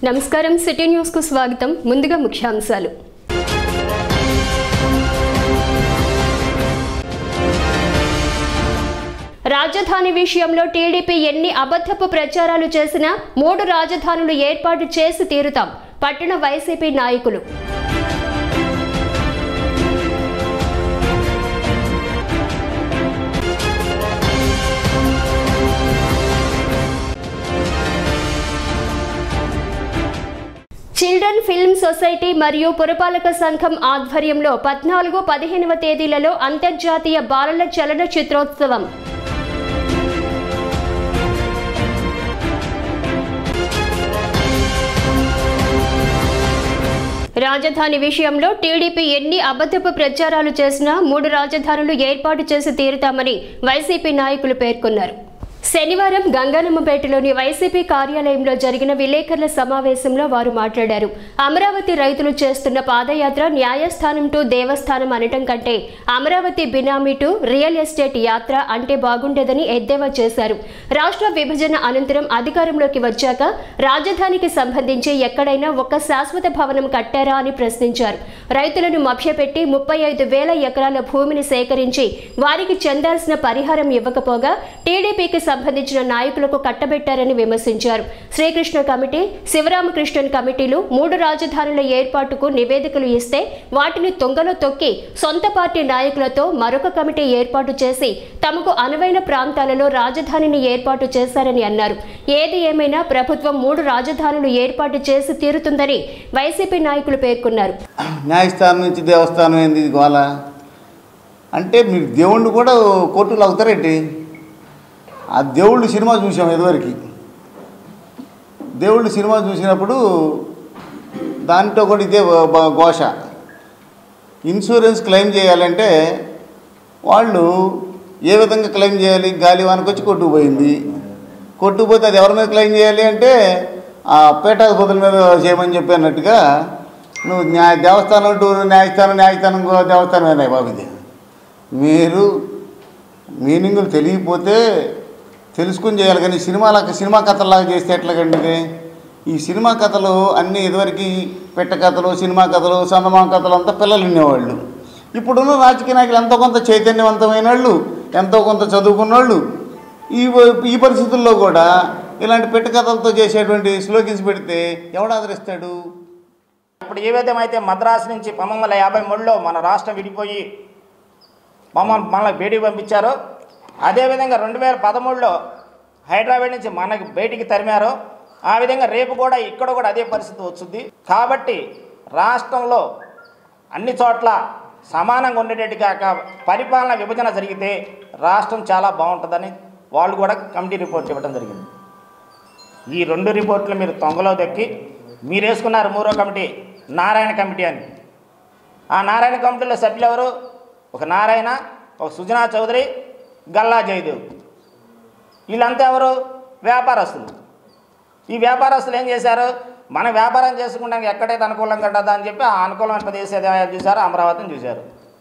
నమస్కారం city news కు స్వాగతం ముందుగా ముఖ్యాంశాలు రాజధాని విషయంలో టీడీపీ ఎన్ని అబద్ధపు ప్రచారాలు చేసినా మూడు రాజధానులు ఏర్పాటు చేసి తీరుతాం పట్టణ వైసీపీ నాయకులు చిల్డ్రన్ ఫిల్మ్ సొసైటీ మరియు పురపాలక సంఘం ఆధ్వర్యంలో పద్నాలుగు పదిహేనవ తేదీలలో అంతర్జాతీయ బాలల చలన చిత్రోత్సవం రాజధాని విషయంలో టీడీపీ ఎన్ని అబద్ధపు ప్రచారాలు చేసినా మూడు రాజధానులు ఏర్పాటు చేసి తీరుతామని వైసీపీ నాయకులు పేర్కొన్నారు శనివారం గంగానమ్మపేటలోని వైసీపీ కార్యాలయంలో జరిగిన విలేకరుల సమావేశంలో వారు మాట్లాడారు అమరావతి రైతులు చేస్తున్న పాదయాత్ర న్యాయస్థానం టు దేవస్థానం అనటం కంటే అమరావతి బినామీ టు రియల్ ఎస్టేట్ యాత్ర అంటే బాగుండేదని ఎద్దేవా చేశారు రాష్ట్ర విభజన అనంతరం అధికారంలోకి వచ్చాక రాజధానికి సంబంధించి ఎక్కడైనా ఒక్క శాశ్వత భవనం కట్టారా అని ప్రశ్నించారు రైతులను మభ్యపెట్టి ముప్పై ఐదు వేల ఎకరాల భూమిని సేకరించి వారికి చెందాల్సిన పరిహారం ఇవ్వకపోగా టీడీపీకి సంబంధించిన నాయకులకు కట్టబెట్టారని విమర్శించారు శ్రీకృష్ణ కమిటీ శివరామకృష్ణన్ కమిటీలు మూడు రాజధానుల ఏర్పాటుకు నివేదికలు ఇస్తే వాటిని తొంగలో తొక్కి సొంత పార్టీ నాయకులతో మరొక కమిటీ ఏర్పాటు చేసి తమకు అనువైన ప్రాంతాలలో రాజధానిని ఏర్పాటు చేశారని అన్నారు ఏది ఏమైనా ప్రభుత్వం మూడు రాజధానులు ఏర్పాటు చేసి తీరుతుందని వైసీపీ నాయకులు పేర్కొన్నారు న్యాయస్థానం నుంచి దేవస్థానం ఏంది ఇది గోల అంటే మీరు దేవుణ్ణి కూడా కోర్టులు అవుతారేంటి ఆ దేవుళ్ళు సినిమా చూసాం ఇదివరకు దేవుళ్ళు సినిమా చూసినప్పుడు దాంట్లో కూడా ఇదే బ- ఘోష ఇన్సూరెన్స్ క్లెయిమ్ చేయాలంటే వాళ్ళు ఏ విధంగా క్లెయిమ్ చేయాలి గాలివానికి వచ్చి కొట్టుకుపోయింది కొట్టుకుపోతే అది ఎవరి మీద క్లెయిమ్ చేయాలి అంటే ఆ పీఠాధిపతుల మీద చేయమని చెప్పి అన్నట్టుగా నువ్వు న్యాయ దేవస్థానం టు న్యాయస్థానం న్యాయస్థానం ఇంకో దేవస్థానమేనా బాబు ఇది మీరు మీనింగులు తెలియకపోతే తెలుసుకుని చేయాలి కానీ సినిమాలకు సినిమా కథలాగా చేస్తే ఎట్లాగండి ఇది ఈ సినిమా కథలు అన్నీ ఇదివరకు పెట్ట కథలు సినిమా కథలు చందమామ కథలు అంతా పిల్లలు వినేవాళ్ళు ఇప్పుడున్న రాజకీయ నాయకులు ఎంతో కొంత చైతన్యవంతమైన వాళ్ళు ఎంతో కొంత చదువుకున్న వాళ్ళు ఈ ఈ పరిస్థితుల్లో కూడా ఇలాంటి పెట్ట కథలతో చేసేటువంటి స్లోగిన్స్ పెడితే ఎవడు ఆదరిస్తాడు ఇప్పుడు ఏ విధమైతే మద్రాసు నుంచి పంతొమ్మిది వందల యాభై మూడులో మన రాష్ట్రం విడిపోయి మమ్మల్ని మనల్ని బయటికి పంపించారో అదేవిధంగా రెండు వేల పదమూడులో హైదరాబాద్ నుంచి మనకి బయటికి తరిమారో ఆ విధంగా రేపు కూడా ఇక్కడ కూడా అదే పరిస్థితి వచ్చింది కాబట్టి రాష్ట్రంలో అన్ని చోట్ల సమానంగా ఉండేటట్టుగా కా- పరిపాలన విభజన జరిగితే రాష్ట్రం చాలా బాగుంటుందని వాళ్ళు కూడా కమిటీ రిపోర్ట్ ఇవ్వడం జరిగింది ఈ రెండు రిపోర్ట్లు మీరు తొంగలో దక్కి మీరు వేసుకున్నారు మూడో కమిటీ నారాయణ కమిటీ అని ఆ నారాయణ కమిటీలో సభ్యులు ఎవరు ఒక నారాయణ ఒక సుజనా చౌదరి గల్లా జయదేవ్ వీళ్ళంతా ఎవరు వ్యాపారస్తులు ఈ వ్యాపారస్తులు ఏం చేశారు మన వ్యాపారం చేసుకుంటానికి ఎక్కడైతే అనుకూలంగా ఉంటుందా అని చెప్పి ఆ అనుకూలమైన ప్రదేశం ఏదో చూశారు అమరావతిని చూశారు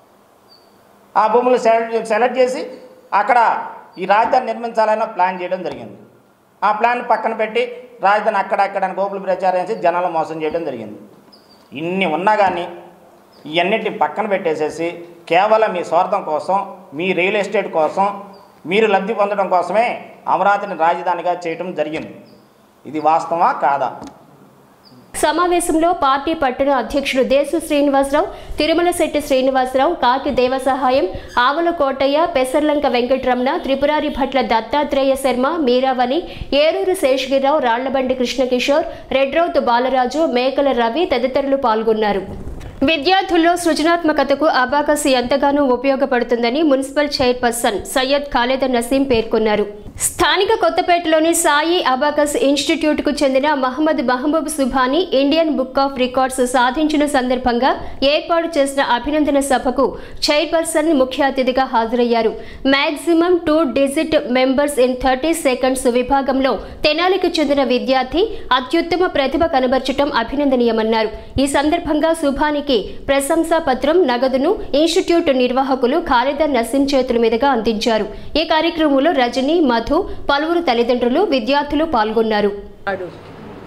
ఆ భూములు సెలెక్ట్ సెలెక్ట్ చేసి అక్కడ ఈ రాజధాని నిర్మించాలని ప్లాన్ చేయడం జరిగింది ఆ ప్లాన్ పక్కన పెట్టి రాజధాని అక్కడ అక్కడ అని గోపులు ప్రచారం చేసి జనాలు మోసం చేయడం జరిగింది ఇన్ని ఉన్నా కానీ ఇవన్నిటిని పక్కన పెట్టేసేసి కేవలం మీ స్వార్థం కోసం మీ రియల్ ఎస్టేట్ కోసం మీరు లబ్ధి పొందడం కోసమే అమరావతిని రాజధానిగా చేయడం జరిగింది ఇది వాస్తవా కాదా సమావేశంలో పార్టీ పట్టణ అధ్యక్షుడు దేశు శ్రీనివాసరావు తిరుమల శెట్టి శ్రీనివాసరావు కాకి దేవసహాయం ఆవుల కోటయ్య పెసర్లంక వెంకటరమణ త్రిపురారి భట్ల దత్తాత్రేయ శర్మ మీరావళి ఏరూరు శేషగిరిరావు రాళ్లబండి కృష్ణకిషోర్ రెడ్రౌతు బాలరాజు మేకల రవి తదితరులు పాల్గొన్నారు విద్యార్థుల్లో సృజనాత్మకతకు అబాకస్ ఎంతగానో ఉపయోగపడుతుందని మున్సిపల్ చైర్పర్సన్ సయ్యద్ ఖాలేద నసీం పేర్కొన్నారు స్థానిక కొత్తపేటలోని సాయి అబాకస్ ఇన్స్టిట్యూట్ కు చెందిన Mohammed Mahaboob Subhani Indian Book of Records సాధించిన సందర్భంగా ఏర్పాటు చేసిన అభినందన సభకు చైర్పర్సన్ ముఖ్య అతిథిగా హాజరయ్యారు maximum two digit members in thirty seconds విభాగంలో తెనాలికి చెందిన విద్యార్థి అత్యుత్తమ ప్రతిభ కనబర్చడం అభినందనీయమన్నారు ఈ సందర్భంగా సుభానికి ప్రశంసా పత్రం నగదును ఇన్స్టిట్యూట్ నిర్వాహకులు ఖాలిదర్ నసీం చేతుల మీదుగా అందించారు ఈ కార్యక్రమంలో రజని మధు పలువురు తల్లిదండ్రులు విద్యార్థులు పాల్గొన్నారు వాడు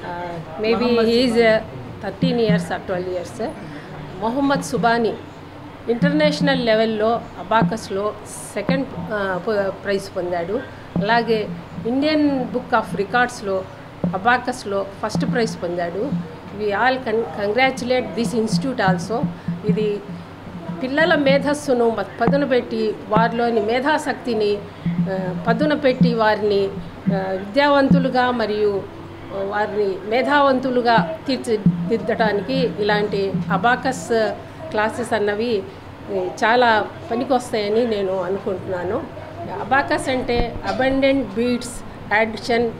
maybe is thirteen years or twelve years Mohammed Subhani international లెవెల్లో అబాకస్లో సెకండ్ ప్రైజ్ పొందాడు అలాగే ఇండియన్ బుక్ ఆఫ్ రికార్డ్స్లో అబాకస్లో ఫస్ట్ ప్రైజ్ పొందాడు we all con congratulate this institute also ఇది పిల్లల మేధస్సును మ- పదును పెట్టి వారిలోని మేధాశక్తిని ఆ, పదును పెట్టి వారిని ఆ, విద్యావంతులుగా మరియు ఆ, వారిని మేధావంతులుగా తీర్చిదిద్దడానికి ఇలాంటి అబాకస్ క్లాసెస్ అన్నవి ఈ, చాలా పనికొస్తాయని నేను అనుకుంటున్నాను అబాకస్ అంటే abundant beats addition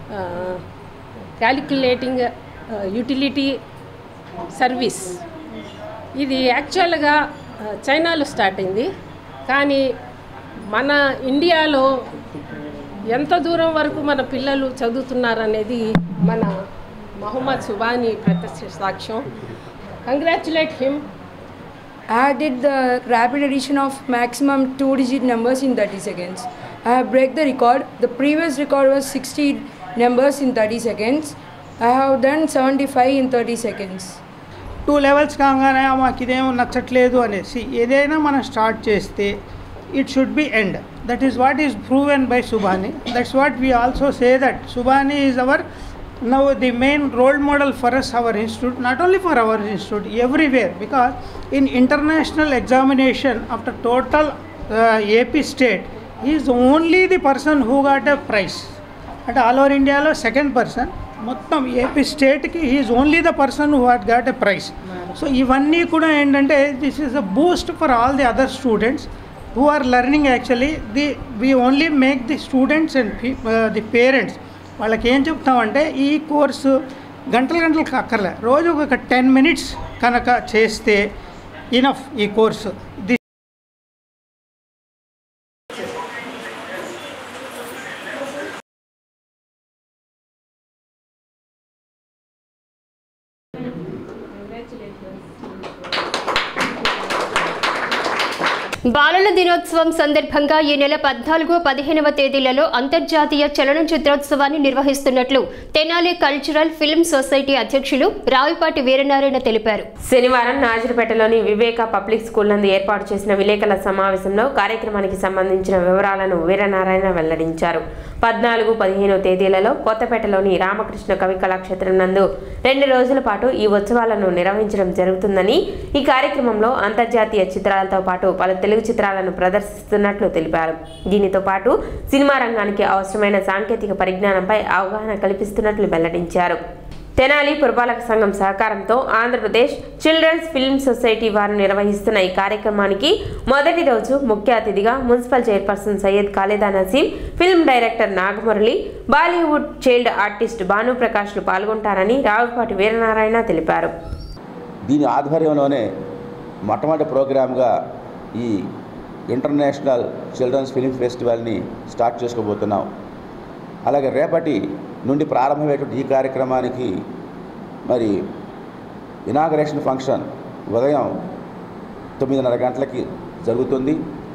calculating utility service ఇది యాక్చువల్గా ఆ, చైనాలో స్టార్ట్ అయింది కానీ మన ఇండియాలో ఎంత దూరం వరకు మన పిల్లలు చదువుతున్నారనేది మన మహమ్మద్ సుబానీ ప్రత్యక్ష సాక్ష్యం congratulate him I did the rapid addition of maximum two digit numbers in 30 seconds. I have break the record. The previous record was 60 numbers in 30 seconds. I have done 75 in 30 seconds. Two levels కాగానే మాకు ఇదేమో నచ్చట్లేదు అనేసి ఏదైనా మనం start చేస్తే it should be end that is what is proven by Subani that's what we also say that Subani is our now the main role model for us our institute not only for our institute everywhere because in international examination after total AP state is only the person who got a prize అంటే all over ఇండియాలో second person మొత్తం AP స్టేట్కి he is only the person who had got a prize so ఇవన్నీ కూడా ఏంటంటే this is a boost for all the other students who are learning actually the we only make the students and the parents వాళ్ళకి ఏం చెప్తామంటే ఈ course గంటలు గంటలు అక్కర్లే రోజు ఒక టెన్ మినిట్స్ కనుక చేస్తే ఇనఫ్ ఈ కోర్సు ది బాలల దినోత్సవం సందర్భంగా ఈ నెల పద్నాలుగు పదిహేనవ తేదీలలో అంతర్జాతీయ చలనచిత్రోత్సవాన్ని నిర్వహిస్తున్నట్లు తెనాలి కల్చరల్ ఫిల్మ్ సొసైటీ అధ్యక్షులు రావిపాటి వీరనారాయణ తెలిపారు శనివారం నాజురుపేటలోని వివేక పబ్లిక్ స్కూల్ నందు ఏర్పాటు చేసిన విలేకరుల సమావేశంలో కార్యక్రమానికి సంబంధించిన వివరాలను వీరనారాయణ వెల్లడించారు పద్నాలుగు పదిహేను తేదీలలో కొత్తపేటలోని రామకృష్ణ కవి కళాక్షేత్రం నందు రెండు రోజుల పాటు ఈ ఉత్సవాలను నిర్వహించడం జరుగుతుందని ఈ కార్యక్రమంలో అంతర్జాతీయ చిత్రాలతో పాటు పలు తెలుగు చిత్రాలను ప్రదర్శిస్తున్నట్లు తెలిపారు దీనితో పాటు సినిమా రంగానికి అవసరమైన సాంకేతిక పరిజ్ఞానంపై అవగాహన కల్పిస్తున్నట్లు వెల్లడించారు తెనాలి పురపాలక సంఘం సహకారంతో ఆంధ్రప్రదేశ్ చిల్డ్రన్స్ ఫిల్మ్ సొసైటీ వారు నిర్వహిస్తున్న ఈ కార్యక్రమానికి మొదటి రోజు ముఖ్య అతిథిగా municipal chairperson Syed Khalida Naseem film director Nagamurali Bollywood child artist భానుప్రకాష్లు పాల్గొంటారని రావుపాటి వీరనారాయణ తెలిపారు దీని ఆధ్వర్యంలోనే మొట్టమొదటి ప్రోగ్రామ్గా ఈ ఇంటర్నేషనల్ చిల్డ్రన్స్ ఫిలిం ఫెస్టివల్ని స్టార్ట్ చేసుకోబోతున్నాం అలాగే రేపటి నుండి ప్రారంభమయ్యేటువంటి ఈ కార్యక్రమానికి మరి ఇనాగరేషన్ ఫంక్షన్ ఉదయం తొమ్మిదిన్నర గంటలకి జరుగుతుంది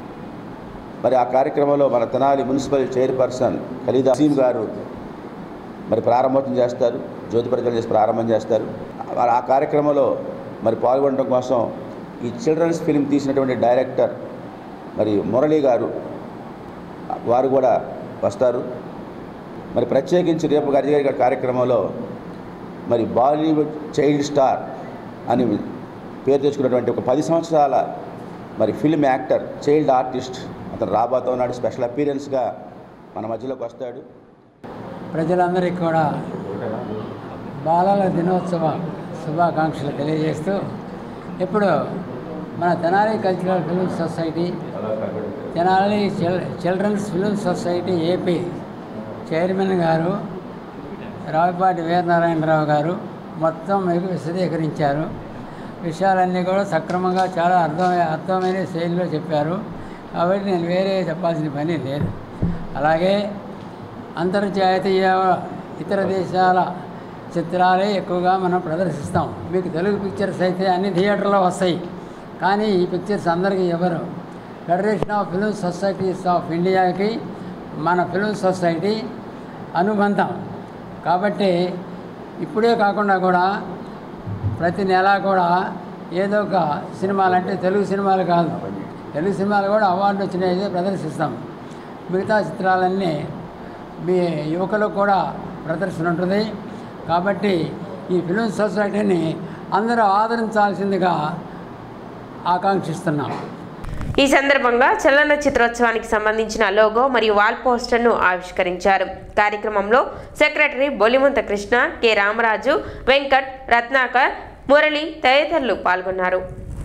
మరి ఆ కార్యక్రమంలో మన తెనాలి మున్సిపల్ చైర్పర్సన్ ఖలీదా అసీం గారు మరి ప్రారంభోత్సవం చేస్తారు జ్యోతి ప్రజలు చేసి ప్రారంభం చేస్తారు మరి ఆ కార్యక్రమంలో మరి పాల్గొనడం కోసం ఈ చిల్డ్రన్స్ ఫిల్మ్ తీసినటువంటి డైరెక్టర్ మరి మురళి గారు వారు కూడా వస్తారు మరి ప్రత్యేకించి రేపు గారి జరిగే కార్యక్రమంలో మరి బాలీవుడ్ చైల్డ్ స్టార్ అని పేరు తెచ్చుకున్నటువంటి ఒక పది సంవత్సరాల మరి ఫిల్మ్ యాక్టర్ చైల్డ్ ఆర్టిస్ట్ అతను రాబోతా ఉన్నాడు స్పెషల్ అపీరెన్స్గా మన మధ్యలోకి వస్తాడు ప్రజలందరికీ కూడా బాలల దినోత్సవ శుభాకాంక్షలు తెలియజేస్తూ ఇప్పుడు మన Tenali cultural film society Tenali chil children's film society AP chairman గారు రావిపాటి వీరనారాయణరావు గారు మొత్తం మీకు విశదీకరించారు విషయాలన్నీ కూడా సక్రమంగా చాలా అర్థం అర్థమైన శైలిలో చెప్పారు కాబట్టి నేను వేరే చెప్పాల్సిన పని లేదు అలాగే అంతర్జాతీయ ఇతర దేశాల చిత్రాలే ఎక్కువగా మనం ప్రదర్శిస్తాం మీకు తెలుగు పిక్చర్స్ అయితే అన్ని థియేటర్లో వస్తాయి కానీ ఈ పిక్చర్స్ అందరికీ ఎవరు Federation of Film Societies of ఇండియాకి మన ఫిల్మ్ సొసైటీ అనుబంధం కాబట్టి ఇప్పుడే కాకుండా కూడా ప్రతి నెల కూడా ఏదో ఒక సినిమాలు అంటే తెలుగు సినిమాలు కాదు తెలుగు సినిమాలు కూడా అవార్డు వచ్చినాయి ప్రదర్శిస్తాం మిగతా చిత్రాలన్నీ మీ యువకులకు కూడా ప్రదర్శన ఉంటుంది కాబట్టి ఈ ఫిలిం సొసైటీని అందరూ ఆదరించాల్సిందిగా ఆకాంక్షిస్తున్నాం ఈ సందర్భంగా చలన చిత్రోత్సవానికి సంబంధించిన లోగో మరియు వాల్ పోస్టర్ను ఆవిష్కరించారు కార్యక్రమంలో సెక్రటరీ బొలిముంత కృష్ణ కె రామరాజు వెంకట్ రత్నాకర్ మురళి తదితరులు పాల్గొన్నారు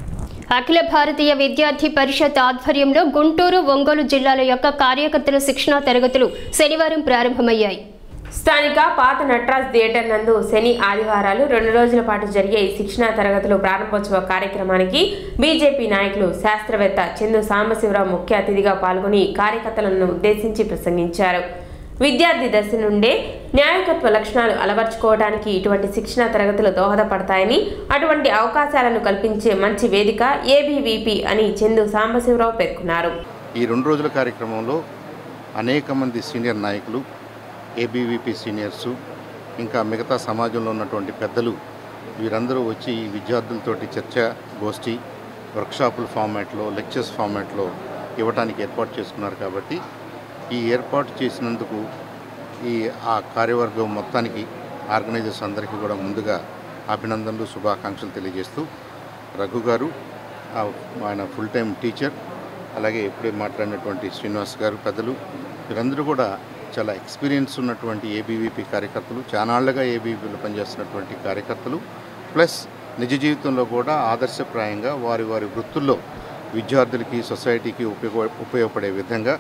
అఖిల భారతీయ విద్యార్థి పరిషత్ ఆధ్వర్యంలో గుంటూరు ఒంగోలు జిల్లాల యొక్క కార్యకర్తల శిక్షణా తరగతులు శనివారం ప్రారంభమయ్యాయి స్థానిక పాత నట్రాజ్ థియేటర్ నందు శని ఆదివారాలు రెండు రోజుల పాటు జరిగే ఈ శిక్షణా తరగతులు ప్రారంభోత్సవ కార్యక్రమానికి బీజేపీ నాయకులు శాస్త్రవేత్త చందు సాంబశివరావు ముఖ్య అతిథిగా పాల్గొని కార్యకర్తలను ఉద్దేశించి ప్రసంగించారు విద్యార్థి దశ నుండే న్యాయకత్వ లక్షణాలు అలవర్చుకోవడానికి ఇటువంటి శిక్షణా తరగతులు దోహదపడతాయని అటువంటి అవకాశాలను కల్పించే మంచి వేదిక ఏబీవీపీ అని చందు సాంబశివరావు పేర్కొన్నారు ఈ రెండు రోజుల కార్యక్రమంలో అనేక మంది సీనియర్ నాయకులు ఏబీవీపీ సీనియర్సు ఇంకా మిగతా సమాజంలో ఉన్నటువంటి పెద్దలు వీరందరూ వచ్చి ఈ విద్యార్థులతోటి చర్చ గోష్ఠి వర్క్షాపుల ఫార్మాట్లో లెక్చర్స్ ఫార్మాట్లో ఇవ్వడానికి ఏర్పాటు చేసుకున్నారు కాబట్టి ఈ ఏర్పాటు చేసినందుకు ఈ ఆ కార్యవర్గం మొత్తానికి ఆర్గనైజర్స్ అందరికీ కూడా ముందుగా అభినందనలు శుభాకాంక్షలు తెలియజేస్తూ రఘు గారు ఆ, ఆయన ఫుల్ టైం టీచర్ అలాగే ఇప్పుడే మాట్లాడినటువంటి శ్రీనివాస్ గారు పెద్దలు వీరందరూ కూడా చాలా ఎక్స్పీరియన్స్ ఉన్నటువంటి ఏబీవీపీ కార్యకర్తలు చానాళ్లుగా ఏబీవీపీలో పనిచేస్తున్నటువంటి కార్యకర్తలు ప్లస్ నిజ జీవితంలో కూడా ఆదర్శప్రాయంగా వారి వారి వృత్తుల్లో విద్యార్థులకి సొసైటీకి ఉపయోగ ఉపయోగపడే విధంగా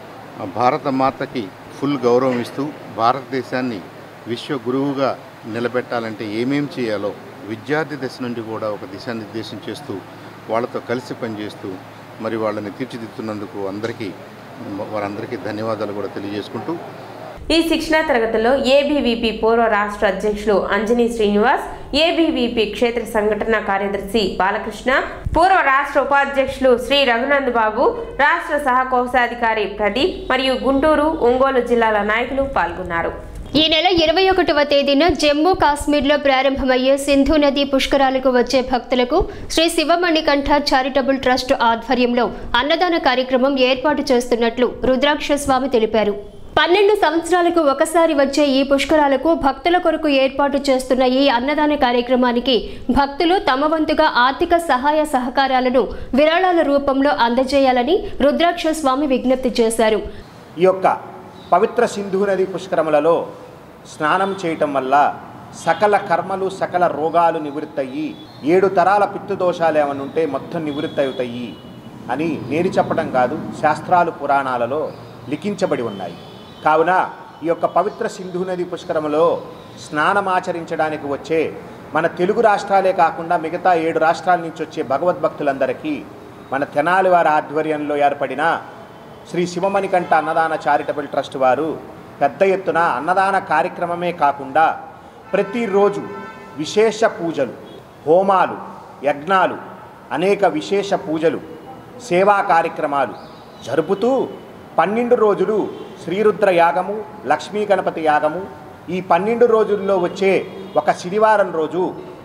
ఆ భారత మాతకి ఫుల్ గౌరవం ఇస్తూ భారతదేశాన్ని విశ్వ గురువుగా నిలబెట్టాలంటే ఏమేం చేయాలో విద్యార్థి దశ నుండి కూడా ఒక దిశానిర్దేశం చేస్తూ వాళ్ళతో కలిసి పనిచేస్తూ మరి వాళ్ళని తీర్చిదిద్దుతున్నందుకు అందరికీ వారందరికీ ధన్యవాదాలు కూడా తెలియజేసుకుంటూ ఈ శిక్షణా తరగతిలో ఏబీవీపీ పూర్వ రాష్ట్ర అధ్యక్షులు అంజనీ శ్రీనివాస్ ఏబీవీపీ క్షేత్ర సంఘటన కార్యదర్శి బాలకృష్ణ పూర్వ రాష్ట్ర ఉపాధ్యక్షులు శ్రీ రఘునంద్ బాబు రాష్ట్ర సహకోశాధికారి ప్రదీప్ మరియు గుంటూరు ఒంగోలు జిల్లాల నాయకులు పాల్గొన్నారు ఈ నెల ఇరవై ఒకటవ తేదీన జమ్మూ కాశ్మీర్లో ప్రారంభమయ్యే సింధు నది పుష్కరాలకు వచ్చే భక్తులకు శ్రీ శివమణికంఠ చారిటబుల్ ట్రస్ట్ ఆధ్వర్యంలో అన్నదాన కార్యక్రమం ఏర్పాటు చేస్తున్నట్లు రుద్రాక్ష స్వామి తెలిపారు పన్నెండు సంవత్సరాలకు ఒకసారి వచ్చే ఈ పుష్కరాలకు భక్తుల కొరకు ఏర్పాటు చేస్తున్న ఈ అన్నదాన కార్యక్రమానికి భక్తులు తమ వంతుగా ఆర్థిక సహాయ సహకారాలను విరాళాల రూపంలో అందజేయాలని రుద్రాక్ష స్వామి విజ్ఞప్తి చేశారు ఈ యొక్క పవిత్ర సింధు నది పుష్కరములలో స్నానం చేయటం వల్ల సకల కర్మలు సకల రోగాలు నివృత్తయ్యి ఏడు తరాల పితృదోషాలు ఏమైనా ఉంటే మొత్తం నివృత్తి అవుతాయి అని నేను చెప్పడం కాదు శాస్త్రాలు పురాణాలలో లిఖించబడి ఉన్నాయి కావున ఈ యొక్క పవిత్ర సింధు నది పుష్కరములో స్నానమాచరించడానికి వచ్చే మన తెలుగు రాష్ట్రాలే కాకుండా మిగతా ఏడు రాష్ట్రాల నుంచి వచ్చే భగవద్భక్తులందరికీ మన తెనాలి వారి ఆధ్వర్యంలో ఏర్పడిన శ్రీ శివమణికంఠ అన్నదాన చారిటబుల్ ట్రస్ట్ వారు పెద్ద ఎత్తున అన్నదాన కార్యక్రమమే కాకుండా ప్రతిరోజు విశేష పూజలు హోమాలు యజ్ఞాలు అనేక విశేష పూజలు సేవా కార్యక్రమాలు జరుపుతూ పన్నెండు రోజులు శ్రీరుద్ర యాగము లక్ష్మీ గణపతి యాగము ఈ పన్నెండు రోజుల్లో వచ్చే ఒక శనివారం రోజు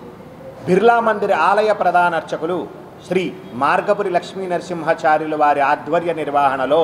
బిర్లా మందిర్ ఆలయ ప్రధాన అర్చకులు శ్రీ మార్గపురి లక్ష్మీ నరసింహాచార్యుల వారి ఆధ్వర్య నిర్వహణలో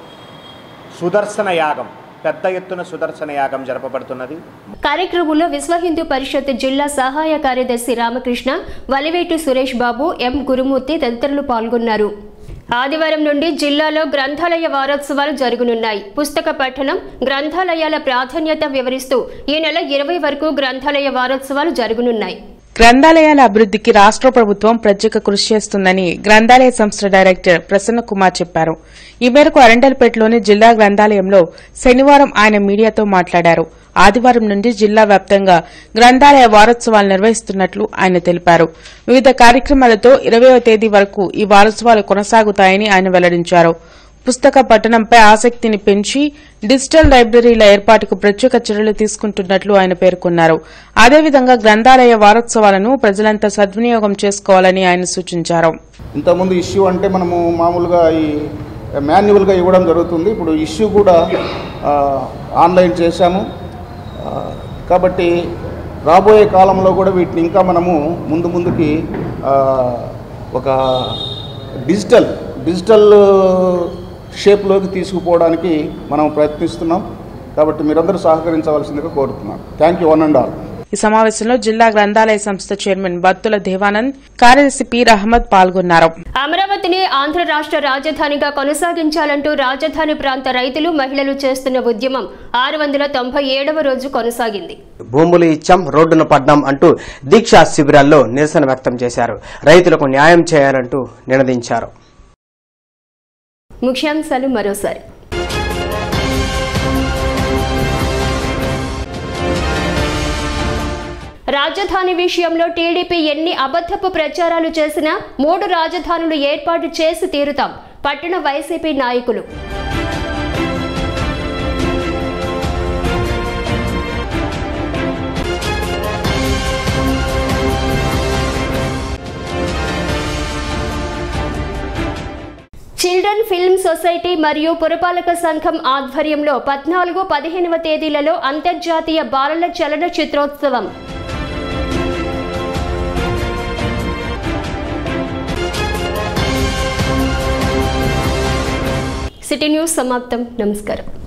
సుదర్శన యాగం పెద్ద ఎత్తున సుదర్శన యాగం జరపబడుతున్నది కార్యక్రమంలో విశ్వ హిందూ పరిషత్ జిల్లా సహాయ కార్యదర్శి రామకృష్ణ వలివేటు సురేష్ బాబు ఎం గురుమూర్తి తదితరులు పాల్గొన్నారు ఆదివారం నుండి జిల్లాలో గ్రంథాలయ వారోత్సవాలు జరగనున్నాయి పుస్తక పఠనం గ్రంథాలయాల ప్రాధాన్యత వివరిస్తూ ఈ నెల ఇరవై వరకు గ్రంథాలయ వారోత్సవాలు జరగనున్నాయి గ్రంథాలయాల అభివృద్ధికి రాష్ట్ర ప్రభుత్వం ప్రత్యేక కృషి చేస్తుందని గ్రంథాలయ సంస్థ డైరెక్టర్ ప్రసన్న కుమార్ చెప్పారు ఈ మేరకు అరండల్పేటలోని జిల్లా గ్రంథాలయంలో శనివారం ఆయన మీడియాతో మాట్లాడారు ఆదివారం నుండి జిల్లా వ్యాప్తంగా గ్రంథాలయ వారోత్సవాలు నిర్వహిస్తున్నట్లు ఆయన తెలిపారు వివిధ కార్యక్రమాలతో ఇరవయో తేదీ వరకు ఈ వారోత్సవాలు కొనసాగుతాయని ఆయన వెల్లడించారు పుస్తక పఠనంపై ఆసక్తిని పెంచి డిజిటల్ లైబ్రరీల ఏర్పాటుకు ప్రత్యేక చర్యలు తీసుకుంటున్నట్లు ఆయన పేర్కొన్నారు అదేవిధంగా గ్రంథాలయ వారోత్సవాలను ప్రజలంతా సద్వినియోగం చేసుకోవాలని ఆయన సూచించారు ఇంతకుముందు ఇష్యూ అంటే మనము మామూలుగా ఈ మాన్యువల్గా ఇవ్వడం జరుగుతుంది ఇప్పుడు ఇష్యూ కూడా ఆ, ఆన్లైన్ చేశాము ఆ, కాబట్టి రాబోయే కాలంలో కూడా వీటిని ఇంకా మనము ముందు ముందుకి ఆ, ఒక డిజిటల్ డిజిటల్ షేప్లోకి తీసుకుపోవడానికి మనం ప్రయత్నిస్తున్నాం కాబట్టి మీరందరూ సహకరించవలసిందిగా కోరుతున్నాను thank you one and all ఈ సమావేశంలో జిల్లా గ్రంథాలయ సంస్థ చైర్మన్ బత్తుల దేవానంద్ కార్యదర్శి పీర్ అహ్మద్ పాల్గొన్నారు అమరావతిని ఆంధ్ర రాష్ట్ర రాజధానిగా కొనసాగించాలంటూ రాజధాని ప్రాంత రైతులు మహిళలు చేస్తున్న ఉద్యమం ఆరు వందల తొంభై ఏడవ రోజు కొనసాగింది భూములు ఇచ్చాం రోడ్డున పడ్డాం అంటూ దీక్షా శిబిరాల్లో నిరసన వ్యక్తం చేశారు రైతులకు న్యాయం చేయాలంటూ నినదించారు ముఖ్యాంశాలు మరోసారి రాజధాని విషయంలో టీడీపీ ఎన్ని అబద్ధపు ప్రచారాలు చేసినా మూడు రాజధానులు ఏర్పాటు చేసి తీరుతాం పట్టణ వైసీపీ నాయకులు చిల్డ్రన్ ఫిల్మ్ సొసైటీ మరియు పురపాలక సంఘం ఆధ్వర్యంలో పద్నాలుగు పదిహేనవ తేదీలలో అంతర్జాతీయ బాలల చలన చిత్రోత్సవం సిటీ న్యూస్ సమాప్తం నమస్కారం